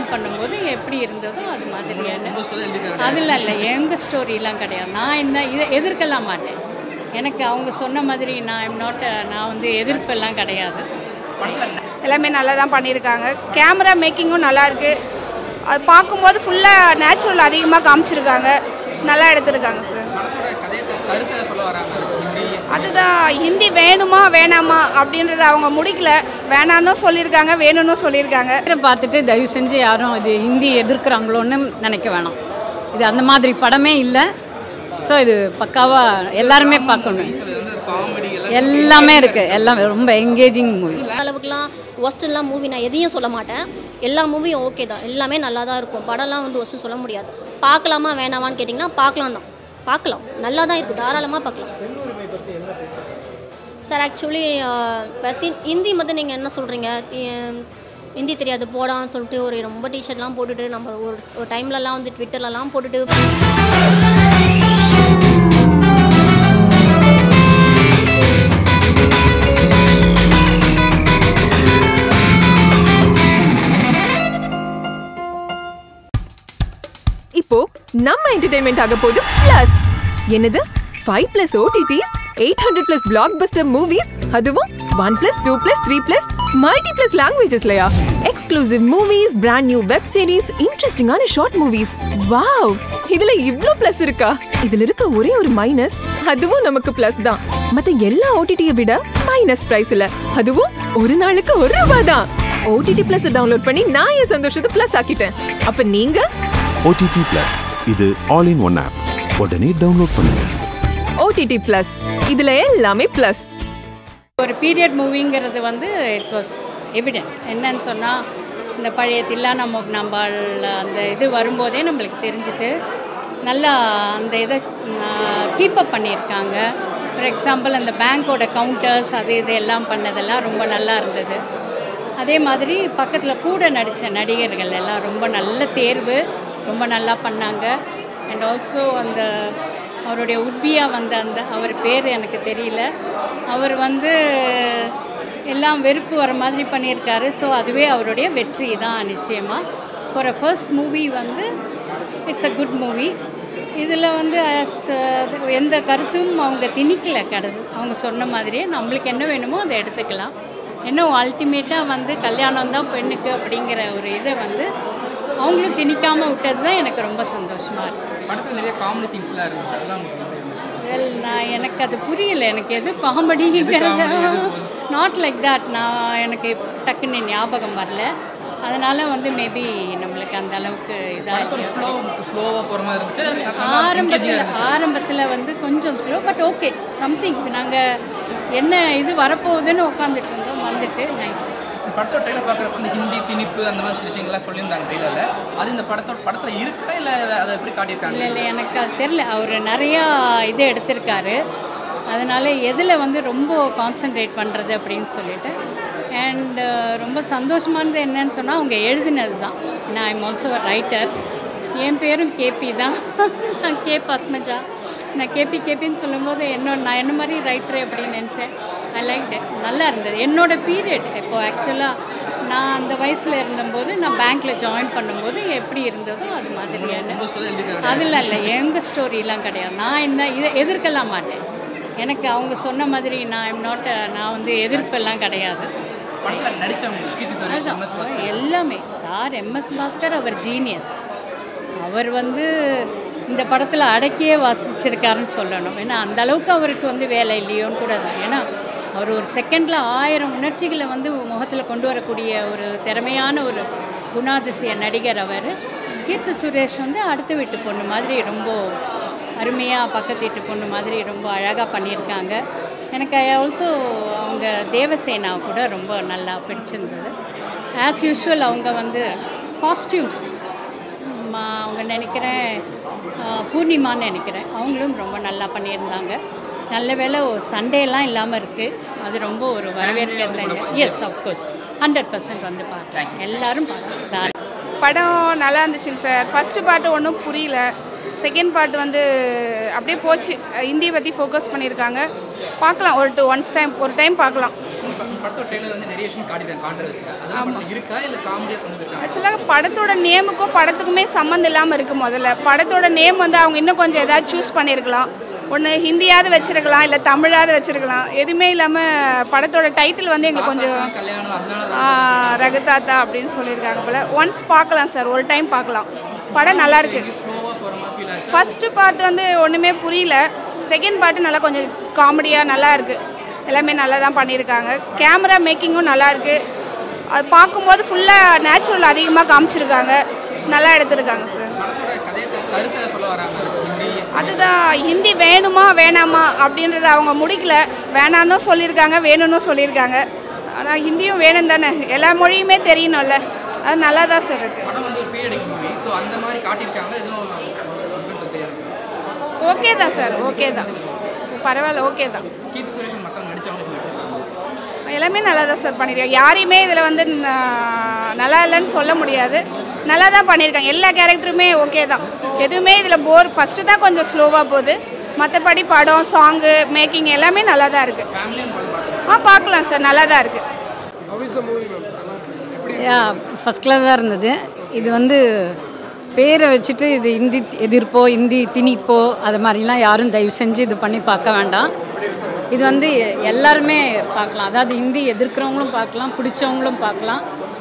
join பண்ணும்போது எப்படி இருந்ததோ அது மாதிரியான அதில் இல்லை எங்கள் ஸ்டோரிலாம் கிடையாது நான் இந்த இதை எதிர்க்கலாம் மாட்டேன் எனக்கு அவங்க சொன்ன மாதிரி நான் எம் நாட் நான் வந்து எதிர்ப்பெல்லாம் கிடையாது எல்லாமே நல்லா தான் பண்ணியிருக்காங்க கேமரா மேக்கிங்கும் நல்லா இருக்கு அது பார்க்கும்போது ஃபுல்லாக நேச்சுரல் அதிகமாக காமிச்சிருக்காங்க நல்லா எடுத்திருக்காங்க சார் கருத்தை சொல்ல வராங்க ஹிந்தி அதுதான் ஹிந்தி வேணுமா வேணாமா அப்படின்றத அவங்க முடிக்கல வேணான்னு சொல்லியிருக்காங்க வேணும்னு சொல்லியிருக்காங்க படத்தை பார்த்துட்டு தயவு செஞ்சு யாரும் இது ஹிந்தி எதிர்க்கிறாங்களோன்னு நினைக்க வேணாம் இது அந்த மாதிரி படமே இல்லை ஸோ இது பக்காவாக எல்லாருமே பார்க்கணும் காமெடி எல்லாமே இருக்குது எல்லாமே ரொம்ப என்கேஜிங் மூவி அளவுக்குலாம் ஒஸ்டன்லாம் மூவி நான் எதையும் சொல்ல மாட்டேன் எல்லா மூவியும் ஓகே தான் எல்லாமே நல்லா தான் இருக்கும் படம்லாம் வந்து ஒஸ்ட்டு சொல்ல முடியாது பார்க்கலாமா வேணாமான்னு கேட்டிங்கன்னா பார்க்கலாம் தான் பார்க்கலாம் நல்லா தான் இருக்குது தாராளமாக பார்க்கலாம் சார் ஆக்சுவலி பற்றி ஹிந்தி மட்டும் நீங்கள் என்ன சொல்கிறீங்க ஹிந்தி தெரியாது போடான்னு சொல்லிட்டு ஒரு ரொம்ப டிஷர்ட்லாம் போட்டுட்டு நம்ம ஒரு ஒரு டைம்லலாம் வந்து ட்விட்டர்லலாம் போட்டுட்டு இப்போ நம்ம என்டர்டைன்மெண்ட் ஆக போகுது பிளஸ் என்னது five plus OTTs eight hundred plus blockbuster movies அதுவும் one plus two plus three plus multi plus லாங்குவேஜஸ்லயா exclusive movies brand new web series இன்ட்ரெஸ்டிங்கான ஷார்ட் மூவிஸ் வாவ் இதுல இவ்ளோ பிளஸ் இருக்கா இதுல இருக்கிற ஒரே ஒரு மைனஸ் அதுவும் நமக்கு பிளஸ் தான் மத்த எல்லா ஓடிடியை விட மைனஸ் பிரைஸ்ல அதுவும் ஒரு நாளுக்கு ஒரு ரூபாய் தான் ஓடிடி பிளஸ் டவுன்லோட் பண்ணி நான் என் சந்தோஷத்தை பிளஸ் ஆக்கிட்டேன் அப்ப நீங்க ஓடிடி பிளஸ் இது ஆல் இன் ஒன் ஆப் உடனே டவுன்லோட் பண்ணுங்க ஓடிடி பிளஸ் இதுல எல்லாமே பிளஸ் ஒரு பீரியட் மூவிங்கிறது வந்து இட் வாஸ் எவிடென்ட் என்னன்னு சொன்னால் இந்த பழைய தில்லா நமக்கு நம்பால் அந்த இது வரும்போதே நம்மளுக்கு தெரிஞ்சுட்டு நல்லா அந்த இதை கீப்பப் பண்ணியிருக்காங்க ஃபார் எக்ஸாம்பிள் அந்த பேங்க்கோட கவுண்டர்ஸ் அது இது எல்லாம் பண்ணதெல்லாம் ரொம்ப நல்லா இருந்தது அதே மாதிரி பக்கத்தில் கூட நடித்த நடிகர்கள் எல்லாம் ரொம்ப நல்ல தேர்வு ரொம்ப நல்லா பண்ணாங்க அண்ட் ஆல்சோ அந்த அவருடைய உட்பியாக வந்த அந்த அவர் பேர் எனக்கு தெரியல அவர் வந்து எல்லாம் வெறுப்பு வர மாதிரி பண்ணியிருக்காரு ஸோ அதுவே அவருடைய வெற்றி தான் நிச்சயமாக ஃபார் அ ஃபர்ஸ்ட் மூவி வந்து இட்ஸ் அ குட் மூவி இதில் வந்து as, uh, எந்த கருத்தும் அவங்க திணிக்கல கிடது அவங்க சொன்ன மாதிரியே நம்மளுக்கு என்ன வேணுமோ அதை எடுத்துக்கலாம் இன்னும் அல்டிமேட்டாக வந்து கல்யாணம் தான் பெண்ணுக்கு அப்படிங்கிற ஒரு இதை வந்து அவங்களும் திணிக்காமல் விட்டது தான் எனக்கு ரொம்ப சந்தோஷமாக இருக்குது படத்தில் நிறைய காமெடி சீன்ஸ்லாம் இருந்துச்சு அதெல்லாம் உங்களுக்கு எப்படி இருந்துச்சு வெல் நான் எனக்கு அது புரியல எனக்கு எது காமெடிங்கிறது நாட் லைக் தட் நான் எனக்கு டக்குன்னு ஞாபகம் வரல அதனால் வந்து மேபி நம்மளுக்கு அந்த அளவுக்கு படத்தோட இதாக ஃப்ளோ ஸ்லோவாக போகிற மாதிரி இருந்துச்சு அது நல்லா engaging-ஆ ஆரம்பத்தில் இருந்துச்சு ஆரம்பத்தில் வந்து கொஞ்சம் ஸ்லோ பட் ஓகே சம்திங் நாங்கள் என்ன இது வரப்போகுதுன்னு உட்காந்துட்டு இருந்தோம் வந்துட்டு நைஸ் படத்தோட ட்ரெயிலர் பார்க்குறப்ப இந்த ஹிந்தி திணிப்பு அந்த மாதிரி சில விஷயங்கள்லாம் சொல்லியிருந்தாங்க ட்ரெயிலரில் அது இந்த படத்தோட படத்தில் இருக்கா இல்லை அதை எப்படி காட்டியிருக்காங்க இல்லை இல்லை எனக்கு அது தெரில அவர் நிறையா இது எடுத்திருக்காரு அதனால் எதில் வந்து ரொம்ப கான்சென்ட்ரேட் பண்ணுறது அப்படின்னு சொல்லிட்டு அண்ட் ரொம்ப சந்தோஷமானது என்னன்னு சொன்னால் அவங்க எழுதினது தான் நான் ஐம் ஆல்சோ ரைட்டர் என் பேரும் கேபி தான் நான் கே பத்மஜா நான் கேபி கேபின்னு சொல்லும்போது என்னோட நான் என்ன மாதிரி ரைட்டர் அப்படின்னு நினச்சேன் ஐ லைக் it நல்லா இருந்தது என்னோட பீரியட் இப்போ ஆக்சுவலாக நான் அந்த வயசில் இருந்தபோது நான் பேங்க்கில் ஜாயின் பண்ணும்போது எப்படி இருந்ததோ அது மாதிரியான ரொம்ப சொல்ல எழுதியிருக்காங்க அதில் இல்லை எங்கள் ஸ்டோரிலாம் கிடையாது நான் இந்த இதை எதிர்க்கலாம் மாட்டேன் எனக்கு அவங்க சொன்ன மாதிரி நான் எம் நாட் நான் வந்து எதிர்ப்பெல்லாம் கிடையாது படத்தில் நடித்தவங்க கீர்த்தி சுரேஷ் எம்எஸ் அதான், எல்லாமே சார் எம்எஸ் பாஸ்கர் அவர் ஜீனியஸ் அவர் வந்து இந்த படத்தில் அடக்கியே வாசிச்சிருக்காருன்னு சொல்லணும் ஏன்னா அந்த அளவுக்கு அவருக்கு வந்து வேலை இல்லையோன்னு கூட தான் ஏன்னா அவர் ஒரு செகண்டில் ஆயிரம் உணர்ச்சிகளை வந்து முகத்தில் கொண்டு வரக்கூடிய ஒரு திறமையான ஒரு குணாதிசய நடிகர் அவர் கீர்த்தி சுரேஷ் வந்து அடுத்த வீட்டு பொண்ணு மாதிரி ரொம்ப அருமையாக பக்கத்து வீட்டு பொண்ணு மாதிரி ரொம்ப அழகாக பண்ணியிருக்காங்க எனக்கு ஐ ஆல்சோ அவங்க தேவசேனா கூட ரொம்ப நல்லா பிடிச்சிருந்தது ஆஸ் யூஷுவல் அவங்க வந்து காஸ்டியூம்ஸ் அவங்க நினைக்கிறேன் ஆ, பூர்ணிமான்னு நினைக்கிறேன் அவங்களும் ரொம்ப நல்லா பண்ணியிருந்தாங்க நல்ல வேளை சண்டேலாம் இல்லாமல் இருக்குது அது ரொம்ப ஒரு வரவேற்கிறதாங்க எஸ் அஃப்கோர்ஸ் ஹண்ட்ரட் பர்சன்ட் வந்து பார்க்கலாம் எல்லாரும் பார்க்கலாம் படம் நல்லா இருந்துச்சுங்க சார் ஃபஸ்ட்டு பாட்டு ஒன்றும் புரியல செகண்ட் பார்ட் வந்து அப்படியே போச்சு ஹிந்தியை பற்றி ஃபோக்கஸ் பண்ணியிருக்காங்க பார்க்கலாம் ஒரு டூ ஒன்ஸ் டைம் ஒரு டைம் பார்க்கலாம் படத்தோட ட்ரெயிலர் வந்து நிறைய விஷயம் காட்டிட்டாங்க கான்ட்ரவர்சியா அதெல்லாம் படத்துல இருக்கா இல்ல காமெடியா கொண்டு போயிருக்காங்க ஆக்சுவலாக படத்தோட நேமுக்கும் படத்துக்குமே சம்மந்தம் இல்லாமல் இருக்குது முதல்ல படத்தோட நேம் வந்து அவங்க இன்னும் கொஞ்சம் ஏதாவது சூஸ் பண்ணியிருக்கலாம் ஒன்று ஹிந்தியாவது வச்சிருக்கலாம் இல்லை தமிழாவது வச்சிருக்கலாம் எதுவுமே இல்லாமல் படத்தோட டைட்டில் வந்து எங்களுக்கு கொஞ்சம் கல்யாணம் அதனால ஆ, ரகுதாத்தா அப்படின்னு சொல்லியிருக்காங்க போல ஒன்ஸ் பார்க்கலாம் சார் ஒரு டைம் பார்க்கலாம் படம் நல்லா இருக்கு ஸ்லோவா போற மாதிரி ஃபீல் ஆச்சு ஃபர்ஸ்ட் பார்ட் வந்து ஒன்றுமே புரியல செகண்ட் பார்ட்டு நல்லா கொஞ்சம் காமெடியாக நல்லா இருக்கு எல்லாமே நல்லா தான் பண்ணியிருக்காங்க கேமரா மேக்கிங்கும் நல்லா இருக்கு அது பார்க்கும்போது ஃபுல்லாக நேச்சுரல் அதிகமாக காமிச்சிருக்காங்க நல்லா எடுத்திருக்காங்க சார் படத்தோட கதையை கருத்தை சொல்ல வராங்க ஹிந்தி அதுதான் ஹிந்தி வேணுமா வேணாமா அப்படின்றத அவங்க முடிக்கல வேணான்னு சொல்லியிருக்காங்க வேணும்னு சொல்லியிருக்காங்க ஆனால் ஹிந்தியும் வேணும் தானே எல்லா மொழியுமே தெரியணும்ல அது நல்லா தான் சார் இருக்குது படம் வந்து ஒரு பீரியடிக் மூவி ஸோ அந்த மாதிரி காட்டியிருக்காங்களா எதுவும் உங்களுக்கு தெரியாது ஓகே தான் சார் ஓகே தான் பரவாயில்ல ஓகே தான் கீர்த்தி சுரேஷன் மக்கள் நடிச்சவங்க நடிச்சிருக்காங்க எல்லாமே நல்லா தான் சார் பண்ணியிருக்காங்க யாரையுமே இதில் வந்து ந- நல்லா இல்லைன்னு சொல்ல முடியாது நல்லா தான் பண்ணியிருக்காங்க எல்லா கேரக்டருமே ஓகே தான் எதுவுமே இதில் போர் ஃபஸ்ட்டு தான் கொஞ்சம் ஸ்லோவாக போகுது மற்றபடி படம் சாங்கு மேக்கிங் எல்லாமே நல்லா தான் இருக்குது ஆ பார்க்கலாம் சார் நல்லா தான் இருக்குது யா ஃபஸ்ட் கிளாஸ் தான் இருந்தது இது வந்து பேரை வச்சுட்டு இது இந்தி எதிர்ப்போ இந்தி திணிப்போ அது மாதிரிலாம் யாரும் தயவு செஞ்சு இது பண்ணி பார்க்க வேண்டாம் இது வந்து எல்லாருமே பார்க்கலாம் அதாவது இந்தி எதிர்க்கிறவங்களும் பார்க்கலாம் பிடிச்சவங்களும் பார்க்கலாம்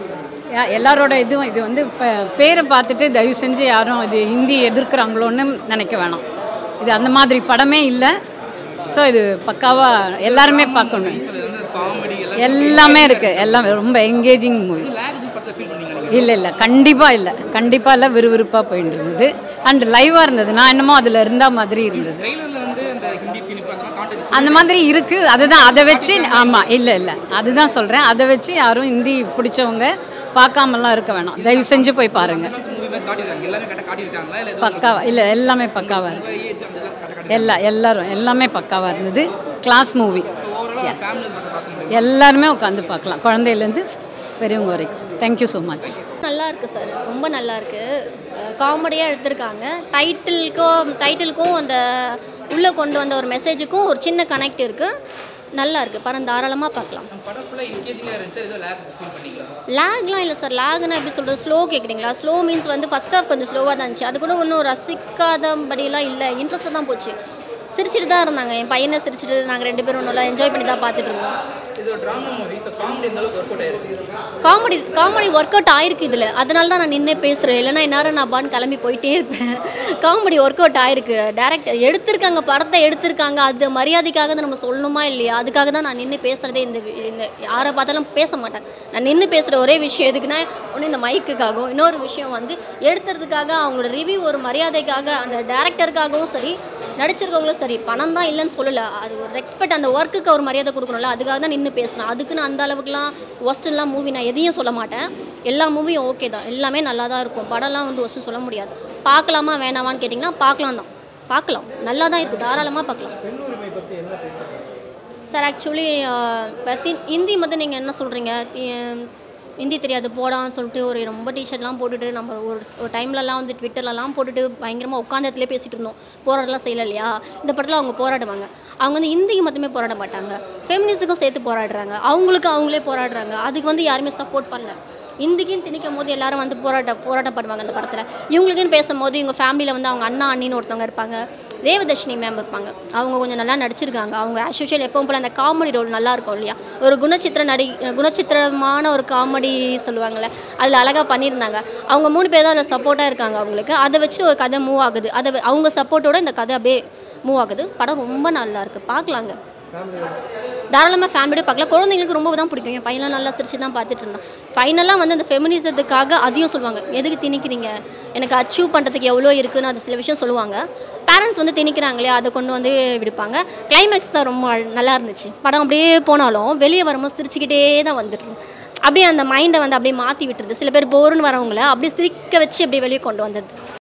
யா- எல்லாரோட இதுவும் இது வந்து இப்போ பேரை பார்த்துட்டு தயவு செஞ்சு யாரும் இது ஹிந்தி எதிர்க்கிறாங்களோன்னு நினைக்க வேணாம் இது அந்த மாதிரி படமே இல்லை ஸோ இது பக்காவாக எல்லாருமே பார்க்கணும் இது வந்து காமெடி எல்லாம் எல்லாமே இருக்குது எல்லாமே ரொம்ப என்கேஜிங் மூவி லேக் இது படத்தில் ஃபீல் பண்ணீங்க நீங்க இல்லை இல்லை கண்டிப்பாக இல்லை கண்டிப்பாக இல்லை விறுவிறுப்பாக போயிட்டு இருந்தது அண்ட் லைவாக இருந்தது நான் என்னமோ அதில் இருந்தா மாதிரி இருந்தது ட்ரெய்லரில் வந்து இந்த ஹிந்தி திணிப்பு அதெல்லாம் கான்டெக்ட் அந்த மாதிரி இருக்குது அதுதான் அதை வச்சு ஆமாம் இல்லை இல்லை அதுதான் சொல்கிறேன் அதை வச்சு யாரும் ஹிந்தி பிடிச்சவங்க பார்க்காமலாம் இருக்க வேணாம் தயவு செஞ்சு போய் பாருங்கள் மூவி மாதிரி காட்டியிருக்காங்க எல்லாமே கரெக்டாக காட்டியிருக்காங்களா இல்லை பக்காவா இல்லை எல்லாமே பக்காவாக இருக்கு ஏஜ் அந்த இதெல்லாம் கரெக்டாக எல்லா எல்லாரும் எல்லாமே பக்காவாக இருந்தது கிளாஸ் மூவி ஸோ ஓவராலாக ஃபேமிலி வந்து பார்க்க முடியும் எல்லாருமே உட்காந்து பார்க்கலாம் குழந்தையிலேருந்து பெரியவங்க வரைக்கும் தேங்க்யூ ஸோ மச் நல்லா இருக்கு சார் ரொம்ப நல்லா இருக்கு காமெடியாக எடுத்திருக்காங்க டைட்டிலுக்கும் டைட்டிலுக்கும் அந்த உள்ளே கொண்டு வந்த ஒரு மெசேஜுக்கும் ஒரு சின்ன கனெக்ட் இருக்கு நல்லா இருக்கு படம் தாராளமாக பார்க்கலாம் படம் ஃபுல்லாக என்கேஜிங்காக இருந்துச்சு ஏதோ லேக் ஃபீல் பண்ணீங்களா லேக்லாம் இல்லை சார் லேக்னா எப்படி சொல்கிறது ஸ்லோ கேட்குறீங்களா ஸ்லோ மீன்ஸ் வந்து ஃபஸ்ட் ஹாஃப் கொஞ்சம் ஸ்லோவாக தான் இருந்துச்சு அது கூட ஒன்றும் ரசிக்காதபடியெல்லாம் இல்லை இன்ட்ரெஸ்ட்டாக தான் போச்சு சிரிச்சிட்டு தான் இருந்தாங்க என் பையனை சிரிச்சிட்டு நாங்கள் ரெண்டு பேரும் நல்லா என்ஜாய் பண்ணி தான் பார்த்துட்டு இருந்தோம் இது ஒரு ட்ராமா மூவி ஸோ காமெடி இந்த அளவுக்கு ஒர்க் அவுட் ஆயிருக்கு காமெடி காமெடி ஒர்க் அவுட் ஆயிருக்கு இதில் அதனால தான் நான் நின்று பேசுகிறேன் இல்லைன்னா இந்நேரம் நான் பான் கிளம்பி போயிட்டே இருப்பேன் காமெடி ஒர்க் அவுட் ஆயிருக்கு டேரக்டர் எடுத்திருக்காங்க படத்தை எடுத்திருக்காங்க அது மரியாதைக்காக தான் நம்ம சொல்லணுமா இல்லையா அதுக்காக தான் நான் நின்று பேசுகிறதே இந்த வி- இந்த யாரை பார்த்தாலும் பேச மாட்டேன் நான் நின்று பேசுகிற ஒரே விஷயம் எதுக்குன்னா ஒன்று இந்த மைக்குக்காகவும் இன்னொரு விஷயம் வந்து எடுத்துறதுக்காக அவங்களோட ரிவ்யூ ஒரு மரியாதைக்காக அந்த டேரக்டருக்காகவும் சரி நடிச்சிருக்கவங்களும் சரி பணம் தான் இல்லைன்னு சொல்லலை அது ஒரு ரெஸ்பெக்ட் அந்த ஒர்க்குக்கு ஒரு மரியாதை கொடுக்கணும்ல அதுக்காக தான் நின்று பேசுகிறேன் அதுக்கு நான் அந்த அளவுக்குலாம் ஒஸ்டன்லாம் மூவி நான் எதையும் சொல்ல மாட்டேன் எல்லா மூவியும் ஓகே தான் எல்லாமே நல்லா தான் இருக்கும் படம்லாம் வந்து ஒஸ்ட்டு சொல்ல முடியாது பார்க்கலாமா வேணாமான்னு கேட்டிங்கன்னா பார்க்கலாம் தான் பார்க்கலாம் நல்லா தான் இருக்குது தாராளமாக பார்க்கலாம் சார் ஆக்சுவலி பற்றி ஹிந்தி மட்டும் நீங்கள் என்ன சொல்கிறீங்க ஹிந்தி தெரியாது போடான்னு சொல்லிட்டு ஒரு ரொம்ப டிஷர்ட்லாம் போட்டுட்டு நம்ம ஒரு ஸ்- ஒரு டைம்லலாம் வந்து ட்விட்டர்லலாம் போட்டுட்டு பயங்கரமாக உட்காந்த இடத்துல பேசிகிட்டு இருந்தோம் போராடலாம் செய்யல இல்லையா இந்த படத்தில் அவங்க போராடுவாங்க அவங்க வந்து ஹிந்திக்கு மட்டுமே போராட மாட்டாங்க ஃபெமினிஸ்ட்டுக்கும் சேர்த்து போராடுறாங்க அவங்களுக்கு அவங்களே போராடுறாங்க அதுக்கு வந்து யாருமே சப்போர்ட் பண்ணல இந்திக்குன்னு திணிக்கும் போது எல்லாரும் வந்து போராட்ட போராட்டம் பண்ணுவாங்க அந்த படத்தில் இவங்களுக்குன்னு பேசும்போது இவங்க ஃபேமிலியில் வந்து அவங்க அண்ணா அண்ணின்னு ஒருத்தவங்க இருப்பாங்க தேவதர்ஷினி மேம் இருப்பாங்க அவங்க கொஞ்சம் நல்லா நடிச்சிருக்காங்க அவங்க ஆஸ் யூஷுவல் எப்பவும் போல் அந்த காமெடி ரோல் நல்லா இருக்கும் இல்லையா ஒரு குணச்சித்திர நடி குணச்சித்திரமான ஒரு காமெடி சொல்லுவாங்கள்ல அதில் அழகாக பண்ணியிருந்தாங்க அவங்க மூணு பேர் தான் அதில் சப்போர்ட்டாக இருக்காங்க அவங்களுக்கு அதை வச்சுட்டு ஒரு கதை மூவ் ஆகுது அதை வ- அவங்க சப்போர்ட்டோட இந்த கதை அப்படியே மூவ் ஆகுது படம் ரொம்ப நல்லா இருக்குது பார்க்கலாங்க தாராளமாக ஃபேமிலியோட பார்க்கலாம் குழந்தைங்களுக்கு ரொம்ப தான் பிடிக்கும் என் பையன்லாம் நல்லா சிரிச்சு தான் பார்த்துட்டு இருந்தான் ஃபைனலாக வந்து அந்த ஃபெமினிசத்துக்காக அதையும் சொல்லுவாங்க எதுக்கு திணிக்கிறீங்க எனக்கு அச்சீவ் பண்ணுறதுக்கு எவ்வளோ இருக்குன்னு அது சில விஷயம் சொல்லுவாங்க பேரண்ட்ஸ் வந்து திணிக்கிறாங்களே அதை கொண்டு வந்து விடுப்பாங்க கிளைமேக்ஸ் தான் ரொம்ப அழ- நல்லா இருந்துச்சு படம் அப்படியே போனாலும் வெளியே வரும்போது சிரிச்சுக்கிட்டே தான் வந்துட்டு அப்படியே அந்த மைண்டை வந்து அப்படியே மாற்றி விட்டுருது சில பேர் போருன்னு வரவங்கள அப்படியே சிரிக்க வச்சு அப்படியே வெளியே கொண்டு வந்தது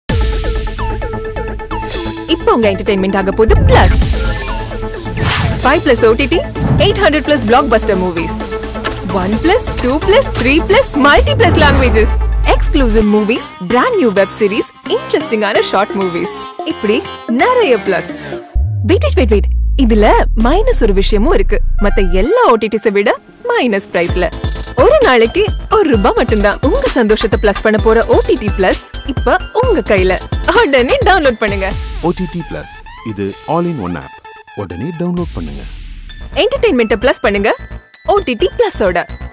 இப்போ உங்க என்டர்டைன்மெண்ட் ஆக போகுது plus five plus OTT eight hundred plus blockbuster movies one plus two plus three plus multi plus languages exclusive movies brand new web series இன்ட்ரெஸ்டிங்கான ஷார்ட் மூவிஸ் இப்படி நிறைய பிளஸ் வெயிட் வெயிட் வெயிட் இதுல minus ஒரு விஷயமும் இருக்கு மத்த எல்லா ஓடிடிஸை விட மைனஸ் பிரைஸ்ல ஒரு நாளைக்கு ஒரு ரூபாய் மட்டும்தான் உங்க சந்தோஷத்தை பிளஸ் பண்ண போற ஓடிடி பிளஸ் இப்ப உங்க கையில உடனே டவுன்லோட் பண்ணுங்க ஓடிடி பிளஸ் இது ஆல் இன் ஒன் ஆப் உடனே டவுன்லோட் பண்ணுங்க என்டர்டைன்மெண்ட்டை பிளஸ் பண்ணுங்க ஓடிடி பிளஸோட